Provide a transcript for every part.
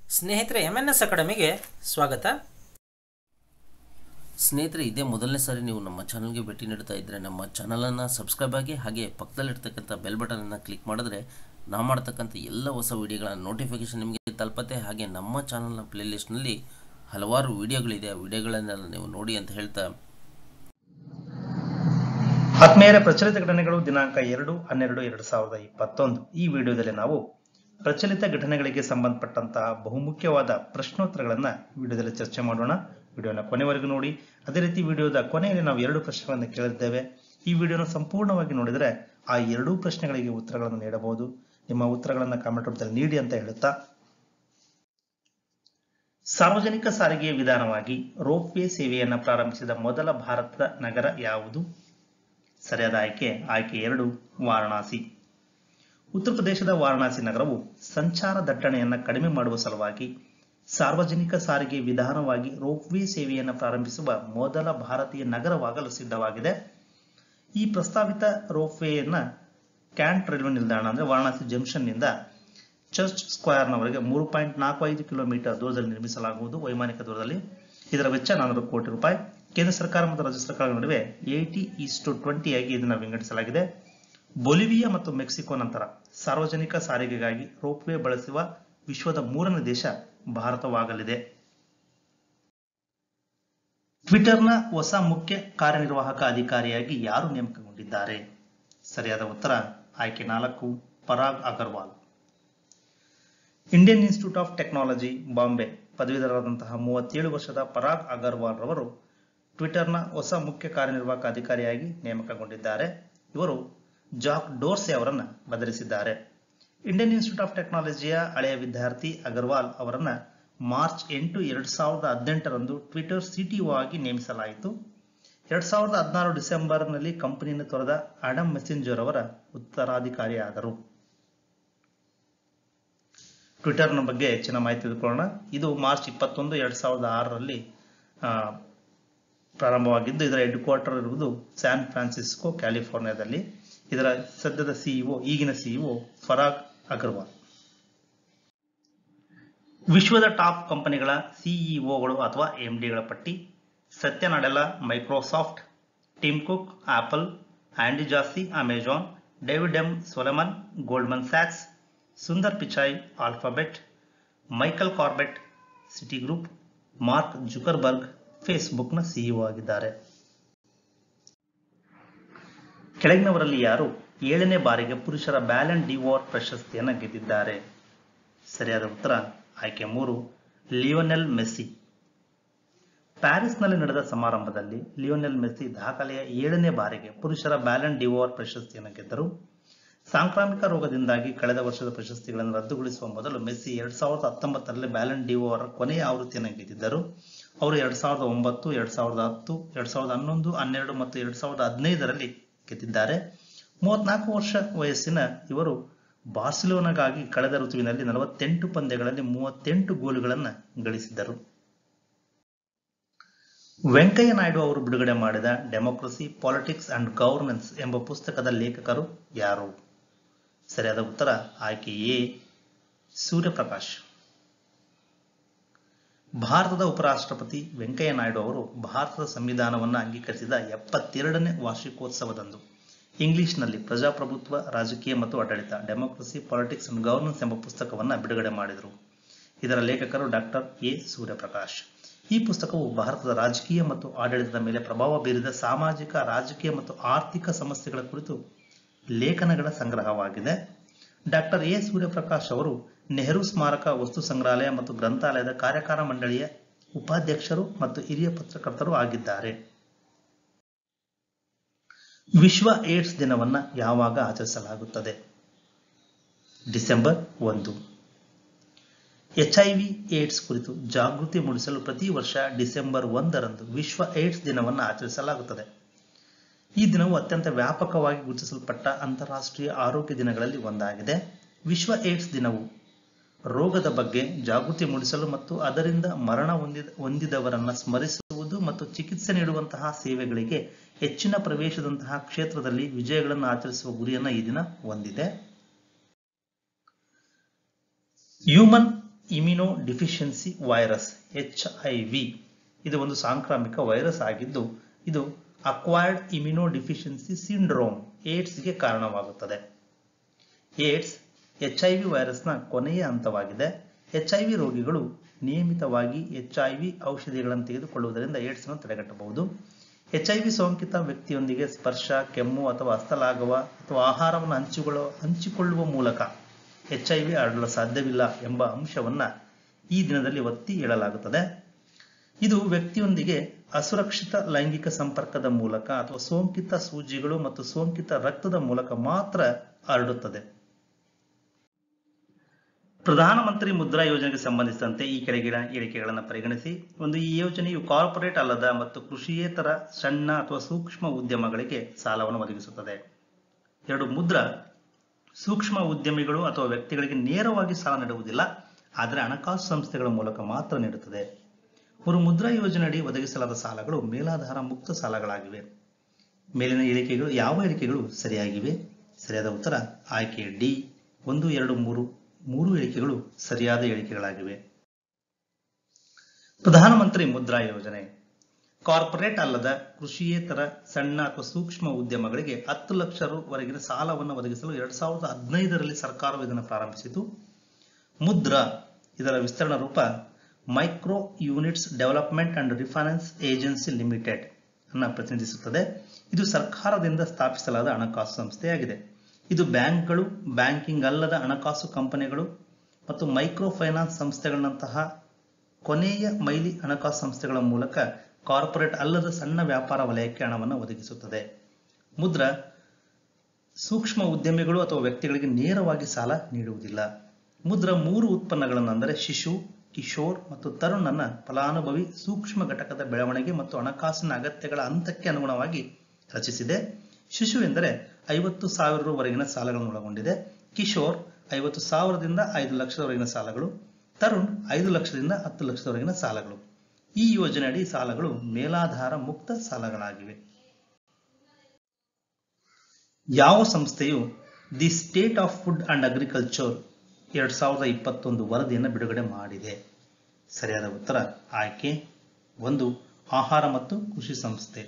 ಸ್ನೇಹಿತರೆ M N S ಅಕಾಡೆಮಿಗೆ ಸ್ವಾಗತ ಸ್ನೇಹಿತರೆ ಇದೇ ಮೊದಲನೇ ಸಾರಿ ನೀವು ನಮ್ಮ ಚಾನಲ್ಗೆ ಭೇಟಿ ನೀಡ್ತಾ ಇದ್ದರೆ ನಮ್ಮ ಚಾನಲನ್ನು ಸಬ್ಸ್ಕ್ರೈಬ್ ಆಗಿ ಹಾಗೆ ಪಕ್ಕದಲ್ಲಿರ್ತಕ್ಕಂಥ ಬೆಲ್ ಬಟನನ್ನು ಕ್ಲಿಕ್ ಮಾಡಿದ್ರೆ ನಾವು ಮಾಡ್ತಕ್ಕಂಥ ಎಲ್ಲ ಹೊಸ ವಿಡಿಯೋಗಳ ನೋಟಿಫಿಕೇಷನ್ ನಿಮಗೆ ತಲುಪತ್ತೆ ಹಾಗೆ ನಮ್ಮ ಚಾನಲ್ನ ಪ್ಲೇಲಿಸ್ಟ್ನಲ್ಲಿ ಹಲವಾರು ವಿಡಿಯೋಗಳಿದೆ ಆ ವಿಡಿಯೋಗಳನ್ನೆಲ್ಲ ನೀವು ನೋಡಿ ಅಂತ ಹೇಳ್ತಾ ಆತ್ಮೀಯರ ಪ್ರಚಲಿತ ಘಟನೆಗಳು ದಿನಾಂಕ ಎರಡು ಹನ್ನೆರಡು ಎರಡು ಸಾವಿರದ ಇಪ್ಪತ್ತೊಂದು ಈ ವಿಡಿಯೋದಲ್ಲಿ ನಾವು ಪ್ರಚಲಿತ ಘಟನೆಗಳಿಗೆ ಸಂಬಂಧಪಟ್ಟಂತಹ ಬಹುಮುಖ್ಯವಾದ ಪ್ರಶ್ನೋತ್ತರಗಳನ್ನ ವಿಡಿಯೋದಲ್ಲಿ ಚರ್ಚೆ ಮಾಡೋಣ ವಿಡಿಯೋನ ಕೊನೆವರೆಗೂ ನೋಡಿ ಅದೇ ರೀತಿ ವಿಡಿಯೋದ ಕೊನೆಯಲ್ಲಿ ನಾವು ಎರಡು ಪ್ರಶ್ನೆಗಳನ್ನು ಕೇಳಿದ್ದೇವೆ ಈ ವಿಡಿಯೋನ ಸಂಪೂರ್ಣವಾಗಿ ನೋಡಿದರೆ ಆ ಎರಡೂ ಪ್ರಶ್ನೆಗಳಿಗೆ ಉತ್ತರಗಳನ್ನು ನೀಡಬಹುದು ನಿಮ್ಮ ಉತ್ತರಗಳನ್ನು ಕಾಮೆಂಟ್ ರೂಪದಲ್ಲಿ ನೀಡಿ ಅಂತ ಹೇಳುತ್ತಾ ಸಾರ್ವಜನಿಕ ಸಾರಿಗೆಯ ವಿಧಾನವಾಗಿ ರೋಪ್ವೇ ಸೇವೆಯನ್ನು ಪ್ರಾರಂಭಿಸಿದ ಮೊದಲ ಭಾರತದ ನಗರ ಯಾವುದು ಸರಿಯಾದ ಆಯ್ಕೆ ಆಯ್ಕೆ ಎರಡು ವಾರಣಾಸಿ ಉತ್ತರ ಪ್ರದೇಶದ ವಾರಣಾಸಿ ನಗರವು ಸಂಚಾರ ದಟ್ಟಣೆಯನ್ನು ಕಡಿಮೆ ಮಾಡುವ ಸಲುವಾಗಿ ಸಾರ್ವಜನಿಕ ಸಾರಿಗೆ ವಿಧಾನವಾಗಿ ರೋಪ್ವೇ ಸೇವೆಯನ್ನು ಪ್ರಾರಂಭಿಸುವ ಮೊದಲ ಭಾರತೀಯ ನಗರವಾಗಲು ಸಿದ್ಧವಾಗಿದೆ ಈ ಪ್ರಸ್ತಾವಿತ ರೋಪ್ವೇಯನ್ನ ಕ್ಯಾಂಟ್ ರೈಲ್ವೆ ನಿಲ್ದಾಣ ಅಂದ್ರೆ ವಾರಣಾಸಿ ಜಂಕ್ಷನ್ನಿಂದ ಚರ್ಚ್ ಸ್ಕ್ವೇರ್ನವರೆಗೆ ಮೂರು ಪಾಯಿಂಟ್ ನಾಲ್ಕು ಐದು ಕಿಲೋಮೀಟರ್ ದೂರದಲ್ಲಿ ನಿರ್ಮಿಸಲಾಗುವುದು ವೈಮಾನಿಕ ದೂರದಲ್ಲಿ ಇದರ ವೆಚ್ಚ ನಾನೂರು ಕೋಟಿ ರೂಪಾಯಿ ಕೇಂದ್ರ ಸರ್ಕಾರ ಮತ್ತು ರಾಜ್ಯ ಸರ್ಕಾರಗಳ ನಡುವೆ ಏಟಿ ಈಸ್ಟು ಟ್ವೆಂಟಿ ಆಗಿ ಇದನ್ನು ವಿಂಗಡಿಸಲಾಗಿದೆ ಬೊಲಿವಿಯಾ ಮತ್ತು ಮೆಕ್ಸಿಕೋ ನಂತರ ಸಾರ್ವಜನಿಕ ಸಾರಿಗೆಗಾಗಿ ರೋಪ್ವೇ ಬಳಸುವ ವಿಶ್ವದ ಮೂರನೇ ದೇಶ ಭಾರತವಾಗಲಿದೆ ಟ್ವಿಟರ್ನ ಹೊಸ ಮುಖ್ಯ ಕಾರ್ಯನಿರ್ವಾಹಕ ಅಧಿಕಾರಿಯಾಗಿ ಯಾರು ನೇಮಕಗೊಂಡಿದ್ದಾರೆ ಸರಿಯಾದ ಉತ್ತರ ಆಯ್ಕೆ ನಾಲ್ಕು Parag Agarwal Indian Institute of Technology Bombay ಪದವೀಧರರಾದಂತಹ ಮೂವತ್ತೇಳು ವರ್ಷದ ಪರಾಗ್ ಅಗರ್ವಾಲ್ ರವರು ಟ್ವಿಟರ್ನ ಹೊಸ ಮುಖ್ಯ ಕಾರ್ಯನಿರ್ವಾಹಕ ಅಧಿಕಾರಿಯಾಗಿ ನೇಮಕಗೊಂಡಿದ್ದಾರೆ ಇವರು ಜಾಕ್ ಡೋರ್ಸೆ ಅವರನ್ನ ಬದಲಿಸಿದ್ದಾರೆ ಇಂಡಿಯನ್ ಇನ್ಸ್ಟಿಟ್ಯೂಟ್ ಆಫ್ ಟೆಕ್ನಾಲಜಿಯ ಹಳೆಯ ವಿದ್ಯಾರ್ಥಿ ಅಗರ್ವಾಲ್ ಅವರನ್ನ ಮಾರ್ಚ್ ಎಂಟು ಎರಡ್ ಸಾವಿರದ ಹದಿನೆಂಟರಂದು ಟ್ವಿಟರ್ ಸಿಟಿಒ ಆಗಿ ನೇಮಿಸಲಾಯಿತು ಎರಡ್ ಸಾವಿರದ ಹದಿನಾರು ಡಿಸೆಂಬರ್ನಲ್ಲಿ ಕಂಪನಿಯನ್ನು ತೊರೆದ ಅಡಮ್ ಮೆಸೆಂಜರ್ ಅವರ ಉತ್ತರಾಧಿಕಾರಿಯಾದರು ಟ್ವಿಟರ್ನ ಬಗ್ಗೆ ಹೆಚ್ಚಿನ ಮಾಹಿತಿ ತಿಳ್ಕೊಳ್ಳೋಣ ಇದು ಮಾರ್ಚ್ ಇಪ್ಪತ್ತೊಂದು ಎರಡ್ ಸಾವಿರದ ಆರರಲ್ಲಿ ಪ್ರಾರಂಭವಾಗಿದ್ದು ಇದರ ಹೆಡ್ ಕ್ವಾರ್ಟರ್ ಇರುವುದು ಸ್ಯಾನ್ ಫ್ರಾನ್ಸಿಸ್ಕೋ ಕ್ಯಾಲಿಫೋರ್ನಿಯಾದಲ್ಲಿ ಇದರ ಸದ್ಯದ ಸಿಇಒ ಈಗಿನ ಸಿಇಒ ಫರಾಗ್ ಅಗರ್ವಾಲ್ ವಿಶ್ವದ ಟಾಪ್ ಕಂಪನಿಗಳ ಸಿಇಒಗಳು ಅಥವಾ ಎಂಡಿಗಳ ಪಟ್ಟಿ Satya Nadella Microsoft Tim Cook Apple Andy Jassy Amazon David M Solomon Goldman ಸ್ಯಾಕ್ಸ್ Sundar Pichai Alphabet Michael Corbat Citigroup Mark Zuckerberg ಫೇಸ್ಬುಕ್ನ ಸಿಇಒ ಆಗಿದ್ದಾರೆ ಕೆಳಗಿನವರಲ್ಲಿ ಯಾರು ಏಳನೇ ಬಾರಿಗೆ ಪುರುಷರ ಬ್ಯಾಲನ್ ಡಿವೋರ್ ಪ್ರಶಸ್ತಿಯನ್ನು ಗೆದ್ದಿದ್ದಾರೆ ಸರಿಯಾದ ಉತ್ತರ ಆಯ್ಕೆ ಮೂರು ಲಿಯೋನೆಲ್ ಮೆಸ್ಸಿ ಪ್ಯಾರಿಸ್ನಲ್ಲಿ ನಡೆದ ಸಮಾರಂಭದಲ್ಲಿ ಲಿಯೋನೆಲ್ ಮೆಸ್ಸಿ ದಾಖಲೆಯ ಏಳನೇ ಬಾರಿಗೆ ಪುರುಷರ ಬ್ಯಾಲನ್ ಡಿವೋರ್ ಪ್ರಶಸ್ತಿಯನ್ನು ಗೆದ್ದರು ಸಾಂಕ್ರಾಮಿಕ ರೋಗದಿಂದಾಗಿ ಕಳೆದ ವರ್ಷದ ಪ್ರಶಸ್ತಿಗಳನ್ನು ರದ್ದುಗೊಳಿಸುವ ಮೊದಲು ಮೆಸ್ಸಿ ಎರಡ್ ಸಾವಿರದ ಹತ್ತೊಂಬತ್ತರಲ್ಲಿ ಬ್ಯಾಲನ್ ಡಿವೋರ್ ಕೊನೆಯ ಆವೃತ್ತಿಯನ್ನು ಗೆದ್ದಿದ್ದರು ಅವರು ಎರಡ್ ಸಾವಿರದ ಒಂಬತ್ತು ಎರಡ್ ಸಾವಿರದ ಹತ್ತು ಎರಡ್ ಸಾವಿರದ ಹನ್ನೊಂದು ಹನ್ನೆರಡು ಮತ್ತು ಎರಡ್ ಸಾವಿರದ ಹದಿನೈದರಲ್ಲಿ ಗೆದ್ದಿದ್ದಾರೆ ಮೂವತ್ನಾಲ್ಕು ವರ್ಷ ವಯಸ್ಸಿನ ಇವರು ಬಾರ್ಸಿಲೋನಾಗಾಗಿ ಕಳೆದ ಋತುವಿನಲ್ಲಿ ನಲವತ್ತೆಂಟು ಪಂದ್ಯಗಳಲ್ಲಿ ಮೂವತ್ತೆಂಟು ಗೋಲುಗಳನ್ನು ಗಳಿಸಿದ್ದರು ವೆಂಕಯ್ಯ ನಾಯ್ಡು ಅವರು ಬಿಡುಗಡೆ ಮಾಡಿದ ಡೆಮೋಕ್ರಸಿ ಪಾಲಿಟಿಕ್ಸ್ ಅಂಡ್ ಗವರ್ನೆನ್ಸ್ ಎಂಬ ಪುಸ್ತಕದ ಲೇಖಕರು ಯಾರು ಸರಿಯಾದ ಉತ್ತರ ಆಯ್ಕೆ ಎ ಸೂರ್ಯಪ್ರಕಾಶ್ ಭಾರತದ ಉಪರಾಷ್ಟ್ರಪತಿ ವೆಂಕಯ್ಯ ನಾಯ್ಡು ಅವರು ಭಾರತದ ಸಂವಿಧಾನವನ್ನು ಅಂಗೀಕರಿಸಿದ ಎಪ್ಪತ್ತೆರಡನೇ ವಾರ್ಷಿಕೋತ್ಸವದಂದು ಇಂಗ್ಲಿಷ್ನಲ್ಲಿ ಪ್ರಜಾಪ್ರಭುತ್ವ ರಾಜಕೀಯ ಮತ್ತು ಆಡಳಿತ ಡೆಮೋಕ್ರಸಿ ಪಾಲಿಟಿಕ್ಸ್ ಅಂಡ್ ಗವರ್ನೆನ್ಸ್ ಎಂಬ ಪುಸ್ತಕವನ್ನು ಬಿಡುಗಡೆ ಮಾಡಿದರು ಇದರ ಲೇಖಕರು ಡಾಕ್ಟರ್ ಎ ಸೂರ್ಯಪ್ರಕಾಶ್ ಈ ಪುಸ್ತಕವು ಭಾರತದ ರಾಜಕೀಯ ಮತ್ತು ಆಡಳಿತದ ಮೇಲೆ ಪ್ರಭಾವ ಬೀರಿದ ಸಾಮಾಜಿಕ ರಾಜಕೀಯ ಮತ್ತು ಆರ್ಥಿಕ ಸಮಸ್ಯೆಗಳ ಕುರಿತು ಲೇಖನಗಳ ಸಂಗ್ರಹವಾಗಿದೆ ಡಾಕ್ಟರ್ ಎ ಸೂರ್ಯಪ್ರಕಾಶ್ ಅವರು ನೆಹರು ಸ್ಮಾರಕ ವಸ್ತು ಸಂಗ್ರಹಾಲಯ ಮತ್ತು ಗ್ರಂಥಾಲಯದ ಕಾರ್ಯಕಾರ ಮಂಡಳಿಯ ಉಪಾಧ್ಯಕ್ಷರು ಮತ್ತು ಹಿರಿಯ ಪತ್ರಕರ್ತರು ಆಗಿದ್ದಾರೆ ವಿಶ್ವ ಏಡ್ಸ್ ದಿನವನ್ನು ಯಾವಾಗ ಆಚರಿಸಲಾಗುತ್ತದೆ ಡಿಸೆಂಬರ್ ಒಂದು ಎಚ್ಐವಿ ಏಡ್ಸ್ ಕುರಿತು ಜಾಗೃತಿ ಮೂಡಿಸಲು ಪ್ರತಿ ವರ್ಷ ಡಿಸೆಂಬರ್ ಒಂದರಂದು ವಿಶ್ವ ಏಡ್ಸ್ ದಿನವನ್ನು ಆಚರಿಸಲಾಗುತ್ತದೆ ಈ ದಿನವು ಅತ್ಯಂತ ವ್ಯಾಪಕವಾಗಿ ಗುರುತಿಸಲ್ಪಟ್ಟ ಅಂತಾರಾಷ್ಟ್ರೀಯ ಆರೋಗ್ಯ ದಿನಗಳಲ್ಲಿ ಒಂದಾಗಿದೆ ವಿಶ್ವ ಏಡ್ಸ್ ದಿನವು ರೋಗದ ಬಗ್ಗೆ ಜಾಗೃತಿ ಮೂಡಿಸಲು ಮತ್ತು ಅದರಿಂದ ಮರಣ ಹೊಂದಿದ ಹೊಂದಿದವರನ್ನ ಸ್ಮರಿಸುವುದು ಮತ್ತು ಚಿಕಿತ್ಸೆ ನೀಡುವಂತಹ ಸೇವೆಗಳಿಗೆ ಹೆಚ್ಚಿನ ಪ್ರವೇಶದಂತಹ ಕ್ಷೇತ್ರದಲ್ಲಿ ವಿಜಯಗಳನ್ನು ಆಚರಿಸುವ ಗುರಿಯನ್ನು ಈ ದಿನ ಹೊಂದಿದೆ human immunodeficiency virus H I V ಇದು ಒಂದು ಸಾಂಕ್ರಾಮಿಕ ವೈರಸ್ ಆಗಿದ್ದು ಇದು ಅಕ್ವೈರ್ಡ್ ಇಮ್ಯುನೋ ಡಿಫಿಷಿಯನ್ಸಿ ಸಿಂಡ್ರೋಮ್ ಏಡ್ಸ್ಗೆ ಕಾರಣವಾಗುತ್ತದೆ ಏಡ್ಸ್ ಎಚ್ ಐ ವಿ ವೈರಸ್ನ ಕೊನೆಯ ಹಂತವಾಗಿದೆ ಎಚ್ ಐ ವಿ ರೋಗಿಗಳು ನಿಯಮಿತವಾಗಿ ಎಚ್ ಐ ವಿ ಔಷಧಿಗಳನ್ನು ತೆಗೆದುಕೊಳ್ಳುವುದರಿಂದ ಏಡ್ಸ್ ಅನ್ನು ತಡೆಗಟ್ಟಬಹುದು ಎಚ್ ಐ ವಿ ಸೋಂಕಿತ ವ್ಯಕ್ತಿಯೊಂದಿಗೆ ಸ್ಪರ್ಶ ಕೆಮ್ಮು ಅಥವಾ ಹಸ್ತಲಾಗುವ ಅಥವಾ ಆಹಾರವನ್ನು ಹಂಚಿಕೊಳ್ಳುವ ಹಂಚಿಕೊಳ್ಳುವ ಮೂಲಕ ಎಚ್ ಐ ವಿ ಹರಡಲು ಸಾಧ್ಯವಿಲ್ಲ ಎಂಬ ಅಂಶವನ್ನ ಈ ದಿನದಲ್ಲಿ ಒತ್ತಿ ಹೇಳಲಾಗುತ್ತದೆ ಇದು ವ್ಯಕ್ತಿಯೊಂದಿಗೆ ಅಸುರಕ್ಷಿತ ಲೈಂಗಿಕ ಸಂಪರ್ಕದ ಮೂಲಕ ಅಥವಾ ಸೋಂಕಿತ ಸೂಜಿಗಳು ಮತ್ತು ಸೋಂಕಿತ ರಕ್ತದ ಮೂಲಕ ಮಾತ್ರ ಹರಡುತ್ತದೆ ಪ್ರಧಾನಮಂತ್ರಿ ಮುದ್ರಾ ಯೋಜನೆಗೆ ಸಂಬಂಧಿಸಿದಂತೆ ಈ ಕೆಳಗಿನ ಹೇಳಿಕೆಗಳನ್ನು ಪರಿಗಣಿಸಿ ಒಂದು ಈ ಯೋಜನೆಯು ಕಾರ್ಪೊರೇಟ್ ಅಲ್ಲದ ಮತ್ತು ಕೃಷಿಯೇತರ ಸಣ್ಣ ಅಥವಾ ಸೂಕ್ಷ್ಮ ಉದ್ಯಮಗಳಿಗೆ ಸಾಲವನ್ನು ಒದಗಿಸುತ್ತದೆ ಎರಡು ಮುದ್ರಾ ಸೂಕ್ಷ್ಮ ಉದ್ಯಮಿಗಳು ಅಥವಾ ವ್ಯಕ್ತಿಗಳಿಗೆ ನೇರವಾಗಿ ಸಾಲ ನೀಡುವುದಿಲ್ಲ ಆದರೆ ಹಣಕಾಸು ಸಂಸ್ಥೆಗಳ ಮೂಲಕ ಮಾತ್ರ ನೀಡುತ್ತದೆ ಒಂದು ಮುದ್ರಾ ಯೋಜನೆಯಡಿ ಒದಗಿಸಲಾದ ಸಾಲಗಳು ಮೇಲಾಧಾರ ಮುಕ್ತ ಸಾಲಗಳಾಗಿವೆ ಮೇಲಿನ ಹೇಳಿಕೆಗಳು ಯಾವ ಹೇಳಿಕೆಗಳು ಸರಿಯಾಗಿವೆ ಸರಿಯಾದ ಉತ್ತರ ಆಯ್ಕೆ ಡಿ ಒಂದು ಎರಡು ಮೂರು ಮೂರು ಹೇಳಿಕೆಗಳು ಸರಿಯಾದ ಹೇಳಿಕೆಗಳಾಗಿವೆ ಪ್ರಧಾನಮಂತ್ರಿ ಮುದ್ರಾ ಯೋಜನೆ ಕಾರ್ಪೊರೇಟ್ ಅಲ್ಲದ ಕೃಷಿಯೇತರ ಸಣ್ಣ ಅಥವಾ ಸೂಕ್ಷ್ಮ ಉದ್ಯಮಗಳಿಗೆ ಹತ್ತು ಲಕ್ಷ ವರೆಗಿನ ಸಾಲವನ್ನು ಒದಗಿಸಲು ಎರಡ್ ಸಾವಿರದ ಹದಿನೈದರಲ್ಲಿ ಸರ್ಕಾರವು ಇದನ್ನು ಪ್ರಾರಂಭಿಸಿತು ಮುದ್ರಾ ಇದರ ವಿಸ್ತರಣ ರೂಪ micro units development and refinance agency limited ಅನ್ನ ಪ್ರತಿನಿಧಿಸುತ್ತದೆ ಇದು ಸರ್ಕಾರದಿಂದ ಸ್ಥಾಪಿಸಲಾದ ಹಣಕಾಸು ಸಂಸ್ಥೆಯಾಗಿದೆ ಇದು ಬ್ಯಾಂಕ್ಗಳು ಬ್ಯಾಂಕಿಂಗ್ ಅಲ್ಲದ ಹಣಕಾಸು ಕಂಪನಿಗಳು ಮತ್ತು ಮೈಕ್ರೋ ಫೈನಾನ್ಸ್ ಸಂಸ್ಥೆಗಳಂತಹ ಕೊನೆಯ ಮೈಲಿ ಹಣಕಾಸು ಸಂಸ್ಥೆಗಳ ಮೂಲಕ ಕಾರ್ಪೊರೇಟ್ ಅಲ್ಲದ ಸಣ್ಣ ವ್ಯಾಪಾರ ವಲಯಕ್ಕೆ ಹಣವನ್ನು ಒದಗಿಸುತ್ತದೆ ಮುದ್ರಾ ಸೂಕ್ಷ್ಮ ಉದ್ಯಮಿಗಳು ಅಥವಾ ವ್ಯಕ್ತಿಗಳಿಗೆ ನೇರವಾಗಿ ಸಾಲ ನೀಡುವುದಿಲ್ಲ ಮುದ್ರಾ ಮೂರು ಉತ್ಪನ್ನಗಳನ್ನು ಅಂದರೆ ಶಿಶು ಕಿಶೋರ್ ಮತ್ತು ತರುಣ್ ಅನ್ನ ಫಲಾನುಭವಿ ಸೂಕ್ಷ್ಮ ಘಟಕದ ಬೆಳವಣಿಗೆ ಮತ್ತು ಹಣಕಾಸಿನ ಅಗತ್ಯಗಳ ಹಂತಕ್ಕೆ ಅನುಗುಣವಾಗಿ ರಚಿಸಿದೆ ಶಿಶು ಎಂದರೆ ಐವತ್ತು ಸಾವಿರವರೆಗಿನ ಸಾಲಗಳನ್ನು ಒಳಗೊಂಡಿದೆ ಕಿಶೋರ್ ಐವತ್ತು ಸಾವಿರದಿಂದ ಐದು ಲಕ್ಷದವರೆಗಿನ ಸಾಲಗಳು ತರುಣ್ ಐದು ಲಕ್ಷದಿಂದ ಹತ್ತು ಲಕ್ಷದವರೆಗಿನ ಸಾಲಗಳು ಈ ಯೋಜನೆಯಡಿ ಸಾಲಗಳು ಮೇಲಾಧಾರ ಮುಕ್ತ ಸಾಲಗಳಾಗಿವೆ ಯಾವ ಸಂಸ್ಥೆಯು the state of food and agriculture ಎರಡ್ ಸಾವಿರದ ಇಪ್ಪತ್ತೊಂದು ವರದಿಯನ್ನು ಬಿಡುಗಡೆ ಮಾಡಿದೆ ಸರಿಯಾದ ಉತ್ತರ ಆಯ್ಕೆ ಒಂದು ಆಹಾರ ಮತ್ತು ಕೃಷಿ ಸಂಸ್ಥೆ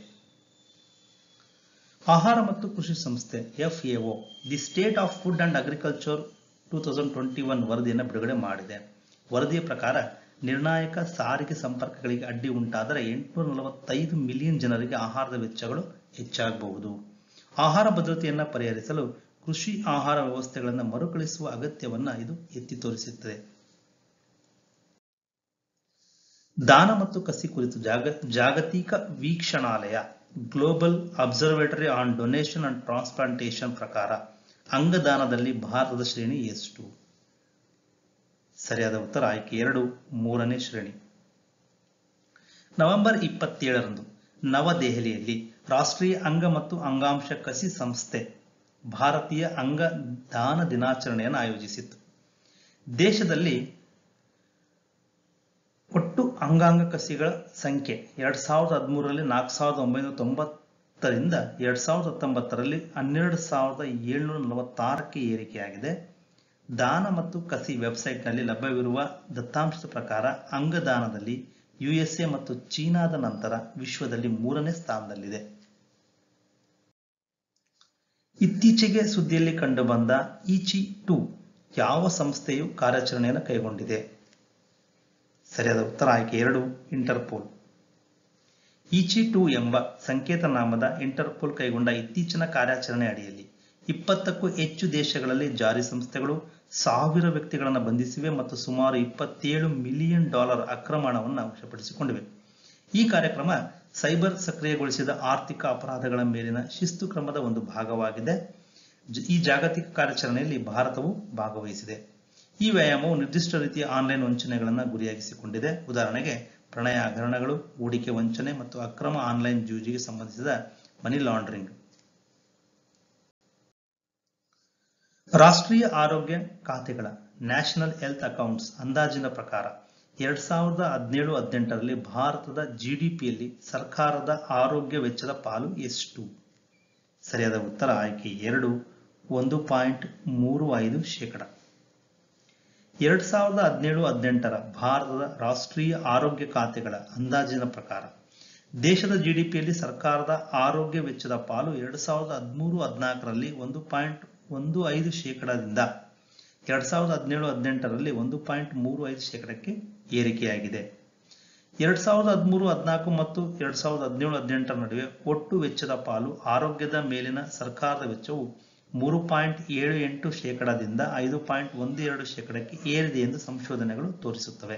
ಆಹಾರ ಮತ್ತು ಕೃಷಿ ಸಂಸ್ಥೆ FAO the state of food and agriculture two thousand twenty one ವರದಿಯನ್ನು ಬಿಡುಗಡೆ ಮಾಡಿದೆ ವರದಿಯ ಪ್ರಕಾರ ನಿರ್ಣಾಯಕ ಸಾರಿಗೆ ಸಂಪರ್ಕಗಳಿಗೆ ಅಡ್ಡಿ ಉಂಟಾದರೆ ಎಂಟುನೂರ ನಲವತ್ತೈದು ಮಿಲಿಯನ್ ಜನರಿಗೆ ಆಹಾರದ ವೆಚ್ಚಗಳು ಹೆಚ್ಚಾಗಬಹುದು ಆಹಾರ ಭದ್ರತೆಯನ್ನು ಪರಿಹರಿಸಲು ಕೃಷಿ ಆಹಾರ ವ್ಯವಸ್ಥೆಗಳನ್ನು ಮರುಕಳಿಸುವ ಅಗತ್ಯವನ್ನ ಇದು ಎತ್ತಿ ತೋರಿಸುತ್ತದೆ ದಾನ ಮತ್ತು ಕಸಿ ಕುರಿತು ಜಾಗ ಜಾಗತಿಕ ವೀಕ್ಷಣಾಲಯ global observatory on donation and transplantation ಪ್ರಕಾರ ಅಂಗದಾನದಲ್ಲಿ ಭಾರತದ ಶ್ರೇಣಿ ಎಷ್ಟು ಸರಿಯಾದ ಉತ್ತರ ಆಯ್ಕೆ ಎರಡು ಮೂರನೇ ಶ್ರೇಣಿ ನವೆಂಬರ್ ಇಪ್ಪತ್ತೇಳರಂದು ನವದೆಹಲಿಯಲ್ಲಿ ರಾಷ್ಟ್ರೀಯ ಅಂಗ ಮತ್ತು ಅಂಗಾಂಶ ಕಸಿ ಸಂಸ್ಥೆ ಭಾರತೀಯ ಅಂಗ ದಾನ ದಿನಾಚರಣೆಯನ್ನು ಆಯೋಜಿಸಿತ್ತು ದೇಶದಲ್ಲಿ ಒಟ್ಟು ಅಂಗಾಂಗ ಕಸಿಗಳ ಸಂಖ್ಯೆ ಎರಡ್ ಸಾವಿರದ ಹದಿಮೂರರಲ್ಲಿ ನಾಲ್ಕು ಸಾವಿರದ ಒಂಬೈನೂರ ತೊಂಬತ್ತರಿಂದ ಎರಡ್ ಸಾವಿರದ ಹತ್ತೊಂಬತ್ತರಲ್ಲಿ ಹನ್ನೆರಡು ಸಾವಿರದ ಏಳ್ನೂರ ನಲವತ್ತಾರಕ್ಕೆ ಏರಿಕೆಯಾಗಿದೆ ದಾನ ಮತ್ತು ಕಸಿ ವೆಬ್ಸೈಟ್ನಲ್ಲಿ ಲಭ್ಯವಿರುವ ದತ್ತಾಂಶದ ಪ್ರಕಾರ ಅಂಗದಾನದಲ್ಲಿ ಯುಎಸ್ಎ ಮತ್ತು ಚೀನಾದ ನಂತರ ವಿಶ್ವದಲ್ಲಿ ಮೂರನೇ ಸ್ಥಾನದಲ್ಲಿದೆ ಇತ್ತೀಚೆಗೆ ಸುದ್ದಿಯಲ್ಲಿ ಕಂಡುಬಂದ ಇಚಿ ಟು ಯಾವ ಸಂಸ್ಥೆಯು ಕಾರ್ಯಾಚರಣೆಯನ್ನು ಕೈಗೊಂಡಿದೆ ಸರಿಯಾದ ಉತ್ತರ ಆಯ್ಕೆ ಎರಡು ಇಂಟರ್ಪೋಲ್ ಇಚಿ ಟು ಎಂಬ ಸಂಕೇತ ನಾಮದ ಇಂಟರ್ಪೋಲ್ ಕೈಗೊಂಡ ಇತ್ತೀಚಿನ ಕಾರ್ಯಾಚರಣೆ ಅಡಿಯಲ್ಲಿ ಇಪ್ಪತ್ತಕ್ಕೂ ಹೆಚ್ಚು ದೇಶಗಳಲ್ಲಿ ಜಾರಿ ಸಂಸ್ಥೆಗಳು ಸಾವಿರ ವ್ಯಕ್ತಿಗಳನ್ನು ಬಂಧಿಸಿವೆ ಮತ್ತು ಸುಮಾರು ಇಪ್ಪತ್ತೇಳು ಮಿಲಿಯನ್ ಡಾಲರ್ ಅಕ್ರಮ ಹಣವನ್ನು ವಶಪಡಿಸಿಕೊಂಡಿವೆ ಈ ಕಾರ್ಯಕ್ರಮ ಸೈಬರ್ ಸಕ್ರಿಯಗೊಳಿಸಿದ ಆರ್ಥಿಕ ಅಪರಾಧಗಳ ಮೇಲಿನ ಶಿಸ್ತು ಕ್ರಮದ ಒಂದು ಭಾಗವಾಗಿದೆ ಈ ಜಾಗತಿಕ ಕಾರ್ಯಾಚರಣೆಯಲ್ಲಿ ಭಾರತವು ಭಾಗವಹಿಸಿದೆ ಈ ವ್ಯಾಯಾಮವು ನಿರ್ದಿಷ್ಟ ರೀತಿಯ ಆನ್ಲೈನ್ ವಂಚನೆಗಳನ್ನು ಗುರಿಯಾಗಿಸಿಕೊಂಡಿದೆ ಉದಾಹರಣೆಗೆ ಪ್ರಣಯ ಹಗರಣಗಳು ಹೂಡಿಕೆ ವಂಚನೆ ಮತ್ತು ಅಕ್ರಮ ಆನ್ಲೈನ್ ಜೂಜಿಗೆ ಸಂಬಂಧಿಸಿದ ಮನಿ ಲಾಂಡ್ರಿಂಗ್ ರಾಷ್ಟ್ರೀಯ ಆರೋಗ್ಯ ಖಾತೆಗಳ ನ್ಯಾಷನಲ್ ಹೆಲ್ತ್ ಅಕೌಂಟ್ಸ್ ಅಂದಾಜಿನ ಪ್ರಕಾರ ಎರಡ್ ಸಾವಿರದ ಹದಿನೇಳು ಹದಿನೆಂಟರಲ್ಲಿ ಭಾರತದ ಜಿಡಿಪಿಯಲ್ಲಿ ಸರ್ಕಾರದ ಆರೋಗ್ಯ ವೆಚ್ಚದ ಪಾಲು ಎಷ್ಟು ಸರಿಯಾದ ಉತ್ತರ ಆಯ್ಕೆ ಎರಡು ಒಂದು ಪಾಯಿಂಟ್ ಮೂರು ಐದು ಶೇಕಡ ಎರಡ್ ಸಾವಿರದ ಹದಿನೇಳು ಹದಿನೆಂಟರ ಭಾರತದ ರಾಷ್ಟ್ರೀಯ ಆರೋಗ್ಯ ಖಾತೆಗಳ ಅಂದಾಜಿನ ಪ್ರಕಾರ ದೇಶದ ಜಿಡಿಪಿಯಲ್ಲಿ ಸರ್ಕಾರದ ಆರೋಗ್ಯ ವೆಚ್ಚದ ಪಾಲು ಎರಡ್ ಸಾವಿರದ ಹದಿಮೂರು ಹದಿನಾಲ್ಕರಲ್ಲಿ ಒಂದು ಪಾಯಿಂಟ್ ಒಂದು ಐದು ಶೇಕಡದಿಂದ ಎರಡ್ ಸಾವಿರದ ಹದಿನೇಳು ಹದಿನೆಂಟರಲ್ಲಿ ಒಂದು ಪಾಯಿಂಟ್ ಮೂರು ಐದು ಶೇಕಡಕ್ಕೆ ಏರಿಕೆಯಾಗಿದೆ ಎರಡ್ ಸಾವಿರದ ಹದಿಮೂರು ಹದಿನಾಲ್ಕು ಮತ್ತು ಎರಡ್ ಸಾವಿರದ ಹದಿನೇಳು ಹದಿನೆಂಟರ ನಡುವೆ ಒಟ್ಟು ವೆಚ್ಚದ ಪಾಲು ಆರೋಗ್ಯದ ಮೇಲಿನ ಸರ್ಕಾರದ ವೆಚ್ಚವು ಮೂರು ಪಾಯಿಂಟ್ ಏಳು ಎಂಟು ಶೇಕಡದಿಂದ ಐದು ಪಾಯಿಂಟ್ ಒಂದು ಎರಡು ಶೇಕಡಕ್ಕೆ ಏರಿದೆ ಎಂದು ಸಂಶೋಧನೆಗಳು ತೋರಿಸುತ್ತವೆ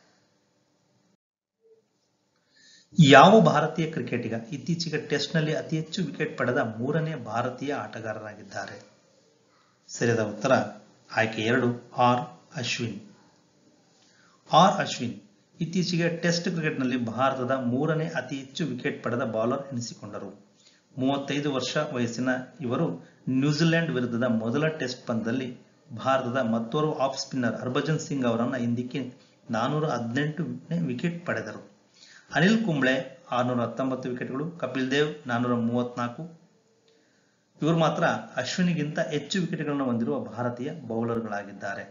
ಯಾವ ಭಾರತೀಯ ಕ್ರಿಕೆಟಿಗ ಇತ್ತೀಚೆಗೆ ಟೆಸ್ಟ್ನಲ್ಲಿ ಅತಿ ಹೆಚ್ಚು ವಿಕೆಟ್ ಪಡೆದ ಮೂರನೇ ಭಾರತೀಯ ಆಟಗಾರರಾಗಿದ್ದಾರೆ ಸರಿಯಾದ ಉತ್ತರ ಆಯ್ಕೆ ಎರಡು ಆರ್ ಅಶ್ವಿನ್ ಆರ್ ಅಶ್ವಿನ್ ಇತ್ತೀಚೆಗೆ ಟೆಸ್ಟ್ ಕ್ರಿಕೆಟ್ನಲ್ಲಿ ಭಾರತದ ಮೂರನೇ ಅತಿ ಹೆಚ್ಚು ವಿಕೆಟ್ ಪಡೆದ ಬೌಲರ್ ಎನಿಸಿಕೊಂಡರು ಮೂವತ್ತೈದು ವರ್ಷ ವಯಸ್ಸಿನ ಇವರು ನ್ಯೂಜಿಲೆಂಡ್ ವಿರುದ್ಧದ ಮೊದಲ ಟೆಸ್ಟ್ ಪಂದ್ಯದಲ್ಲಿ ಭಾರತದ ಮತ್ತೋರ್ವ ಆಫ್ ಸ್ಪಿನ್ನರ್ ಹರ್ಭಜನ್ ಸಿಂಗ್ ಅವರನ್ನ ಹಿಂದಿಕ್ಕಿ ನಾನೂರ ಹದಿನೆಂಟು ವಿಕೆಟ್ ಪಡೆದರು ಅನಿಲ್ ಕುಂಬ್ಳೆ ಆರ್ನೂರ ಹತ್ತೊಂಬತ್ತು ವಿಕೆಟ್ಗಳು ಕಪಿಲ್ ದೇವ್ ನಾನೂರ ಮೂವತ್ನಾಲ್ಕು ಇವರು ಮಾತ್ರ ಅಶ್ವಿನಿಗಿಂತ ಹೆಚ್ಚು ವಿಕೆಟ್ಗಳನ್ನು ಹೊಂದಿರುವ ಭಾರತೀಯ ಬೌಲರ್ಗಳಾಗಿದ್ದಾರೆ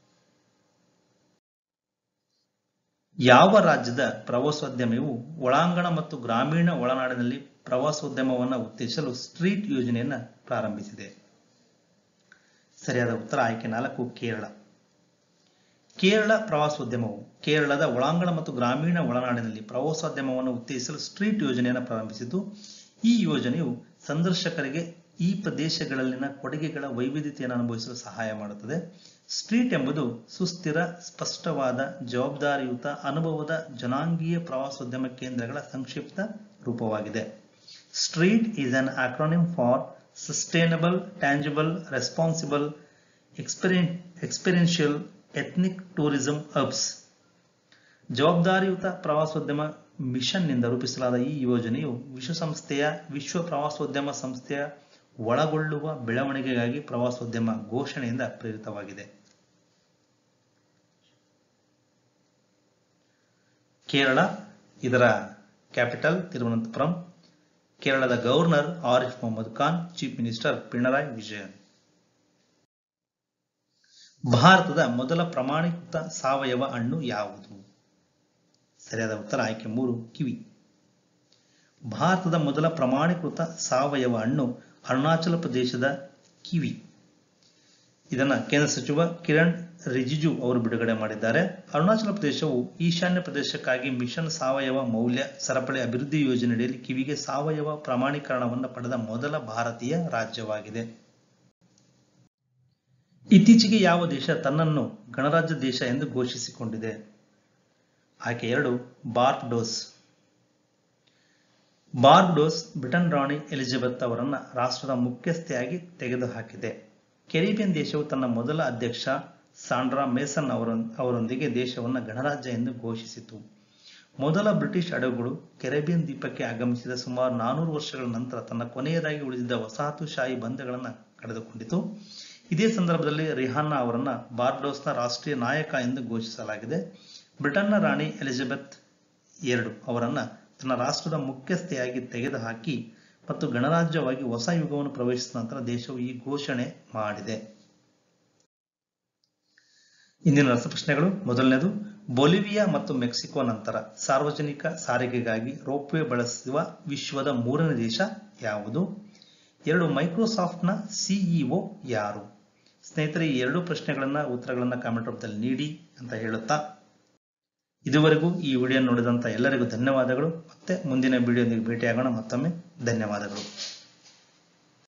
ಯಾವ ರಾಜ್ಯದ ಪ್ರವಾಸೋದ್ಯಮವು ಒಳಾಂಗಣ ಮತ್ತು ಗ್ರಾಮೀಣ ಒಳನಾಡಿನಲ್ಲಿ ಪ್ರವಾಸೋದ್ಯಮವನ್ನು ಉತ್ತೇಜಿಸಲು ಸ್ಟ್ರೀಟ್ ಯೋಜನೆಯನ್ನು ಪ್ರಾರಂಭಿಸಿದೆ ಸರಿಯಾದ ಉತ್ತರ ಆಯ್ಕೆ ನಾಲ್ಕು ಕೇರಳ ಕೇರಳ ಪ್ರವಾಸೋದ್ಯಮವು ಕೇರಳದ ಒಳಾಂಗಣ ಮತ್ತು ಗ್ರಾಮೀಣ ಒಳನಾಡಿನಲ್ಲಿ ಪ್ರವಾಸೋದ್ಯಮವನ್ನು ಉತ್ತೇಜಿಸಲು ಸ್ಟ್ರೀಟ್ ಯೋಜನೆಯನ್ನು ಪ್ರಾರಂಭಿಸಿದ್ದು ಈ ಯೋಜನೆಯು ಸಂದರ್ಶಕರಿಗೆ ಈ ಪ್ರದೇಶಗಳಲ್ಲಿನ ಕೊಡುಗೆಗಳ ವೈವಿಧ್ಯತೆಯನ್ನು ಅನುಭವಿಸಲು ಸಹಾಯ ಮಾಡುತ್ತದೆ ಸ್ಟ್ರೀಟ್ ಎಂಬುದು ಸುಸ್ಥಿರ ಸ್ಪಷ್ಟವಾದ ಜವಾಬ್ದಾರಿಯುತ ಅನುಭವದ ಜನಾಂಗೀಯ ಪ್ರವಾಸೋದ್ಯಮ ಕೇಂದ್ರಗಳ ಸಂಕ್ಷಿಪ್ತ ರೂಪವಾಗಿದೆ street is an acronym for sustainable tangible responsible experiential ethnic tourism hubs ಜವಾಬ್ದಾರಿಯುತ ಪ್ರವಾಸೋದ್ಯಮ ಮಿಷನ್ನಿಂದ ರೂಪಿಸಲಾದ ಈ ಯೋಜನೆಯು ವಿಶ್ವಸಂಸ್ಥೆಯ ವಿಶ್ವ ಪ್ರವಾಸೋದ್ಯಮ ಸಂಸ್ಥೆಯ ಒಳಗೊಳ್ಳುವ ಬೆಳವಣಿಗೆಗಾಗಿ ಪ್ರವಾಸೋದ್ಯಮ ಘೋಷಣೆಯಿಂದ ಪ್ರೇರಿತವಾಗಿದೆ ಕೇರಳ ಇದರ ಕ್ಯಾಪಿಟಲ್ ತಿರುವನಂತಪುರಂ ಕೇರಳದ governor Arif Mohammad Khan chief minister Pinarayi Vijayan ಭಾರತದ ಮೊದಲ ಪ್ರಮಾಣೀಕೃತ ಸಾವಯವ ಹಣ್ಣು ಯಾವುದು ಸರಿಯಾದ ಉತ್ತರ ಆಯ್ಕೆ ಮೂರು ಕಿವಿ ಭಾರತದ ಮೊದಲ ಪ್ರಮಾಣೀಕೃತ ಸಾವಯವ ಹಣ್ಣು ಅರುಣಾಚಲ ಪ್ರದೇಶದ ಕಿವಿ ಇದನ್ನ ಕೇಂದ್ರ ಸಚಿವ ಕಿರಣ್ ರಿಜಿಜು ಅವರು ಬಿಡುಗಡೆ ಮಾಡಿದ್ದಾರೆ ಅರುಣಾಚಲ ಪ್ರದೇಶವು ಈಶಾನ್ಯ ಪ್ರದೇಶಕ್ಕಾಗಿ ಮಿಷನ್ ಸಾವಯವ ಮೌಲ್ಯ ಸರಪಳಿ ಅಭಿವೃದ್ಧಿ ಯೋಜನೆಯಡಿಯಲ್ಲಿ ಕಿವಿಗೆ ಸಾವಯವ ಪ್ರಮಾಣೀಕರಣವನ್ನು ಪಡೆದ ಮೊದಲ ಭಾರತೀಯ ರಾಜ್ಯವಾಗಿದೆ ಇತ್ತೀಚೆಗೆ ಯಾವ ದೇಶ ತನ್ನನ್ನು ಗಣರಾಜ್ಯ ದೇಶ ಎಂದು ಘೋಷಿಸಿಕೊಂಡಿದೆ ಆಯ್ಕೆ ಎರಡು ಬಾರ್ಬಡೋಸ್ ಬಾರ್ಬಡೋಸ್ ಬ್ರಿಟನ್ ರಾಣಿ ಎಲಿಜಬೆತ್ ಅವರನ್ನ ರಾಷ್ಟ್ರದ ಮುಖ್ಯಸ್ಥೆಯಾಗಿ ತೆಗೆದುಹಾಕಿದೆ ಕೆರಿಬಿಯನ್ ದೇಶವು ತನ್ನ ಮೊದಲ ಅಧ್ಯಕ್ಷ ಸಾಂಡ್ರಾ ಮೇಸನ್ ಅವರೊಂದಿಗೆ ದೇಶವನ್ನು ಗಣರಾಜ್ಯ ಎಂದು ಘೋಷಿಸಿತು ಮೊದಲ ಬ್ರಿಟಿಷ್ ಹಡಗುಗಳು ಕೆರೆಬಿಯನ್ ದ್ವೀಪಕ್ಕೆ ಆಗಮಿಸಿದ ಸುಮಾರು ನಾನೂರು ವರ್ಷಗಳ ನಂತರ ತನ್ನ ಕೊನೆಯದಾಗಿ ಉಳಿದಿದ್ದ ವಸಾಹತುಶಾಹಿ ಬಂಧಗಳನ್ನು ಕಳೆದುಕೊಂಡಿತು ಇದೇ ಸಂದರ್ಭದಲ್ಲಿ ರಿಹಾನ್ನಾ ಅವರನ್ನ ಬಾರ್ಬಡೋಸ್ನ ರಾಷ್ಟ್ರೀಯ ನಾಯಕ ಎಂದು ಘೋಷಿಸಲಾಗಿದೆ ಬ್ರಿಟನ್ನ ರಾಣಿ ಎಲಿಜಬೆತ್ ಎರಡು ಅವರನ್ನ ತನ್ನ ರಾಷ್ಟ್ರದ ಮುಖ್ಯಸ್ಥೆಯಾಗಿ ತೆಗೆದುಹಾಕಿ ಮತ್ತು ಗಣರಾಜ್ಯವಾಗಿ ಹೊಸ ಯುಗವನ್ನು ಪ್ರವೇಶಿಸಿದ ನಂತರ ದೇಶವು ಈ ಘೋಷಣೆ ಮಾಡಿದೆ ಇಂದಿನ ರಸಪ್ರಶ್ನೆಗಳು ಮೊದಲನೇದು ಬೊಲಿವಿಯಾ ಮತ್ತು ಮೆಕ್ಸಿಕೋ ನಂತರ ಸಾರ್ವಜನಿಕ ಸಾರಿಗೆಗಾಗಿ ರೋಪ್ವೇ ಬಳಸುವ ವಿಶ್ವದ ಮೂರನೇ ದೇಶ ಯಾವುದು ಎರಡು ಮೈಕ್ರೋಸಾಫ್ಟ್ನ ಸಿಇಒ ಯಾರು ಸ್ನೇಹಿತರೆ ಈ ಎರಡು ಪ್ರಶ್ನೆಗಳನ್ನ ಉತ್ತರಗಳನ್ನ ಕಾಮೆಂಟ್ ರೂಪದಲ್ಲಿ ನೀಡಿ ಅಂತ ಹೇಳುತ್ತಾ ಇದುವರೆಗೂ ಈ ವಿಡಿಯೋ ನೋಡಿದಂತ ಎಲ್ಲರಿಗೂ ಧನ್ಯವಾದಗಳು ಮತ್ತೆ ಮುಂದಿನ ವಿಡಿಯೋದೊಂದಿಗೆ ಭೇಟಿಯಾಗೋಣ ಮತ್ತೊಮ್ಮೆ ಧನ್ಯವಾದಗಳು